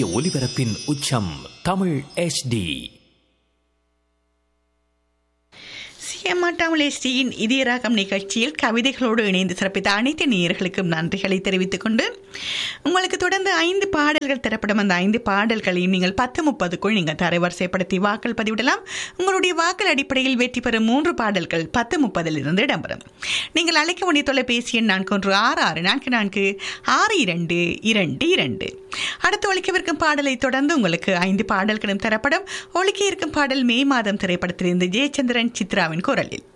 ஒலிபரப்பின் உச்சம் Tamil HD CMR எஸ்டியின் இதய ராகம் நிகழ்ச்சியில் கவிதைகளோடு இணைந்து சிறப்பித்த அனைத்து நேயர்களுக்கும் நன்றிகளை தெரிவித்துக் கொண்டு உங்களுக்கு தொடர்ந்து ஐந்து பாடல்கள் தரப்படும் அந்த ஐந்து பாடல்களையும் நீங்கள் பத்து முப்பதுக்குள் நீங்கள் தரவரிசைப்படுத்தி வாக்கள் பதிவிடலாம் உங்களுடைய வாக்கள் அடிப்படையில் வெற்றி பெறும் மூன்று பாடல்கள் பத்து முப்பதில் இருந்து இடம்பெறும் நீங்கள் அழைக்க வேண்டிய தொலைபேசி எண் நான்கு ஒன்று ஆறு ஆறு நான்கு நான்கு ஆறு இரண்டு இரண்டு இரண்டு அடுத்து ஒழிக்கவிருக்கும் பாடலை தொடர்ந்து உங்களுக்கு ஐந்து பாடல்களும் தரப்படும் ஒழிக்க இருக்கும் பாடல் மே மாதம் திரைப்படத்திலிருந்து ஜெயச்சந்திரன் சித்ராவின் குரலில்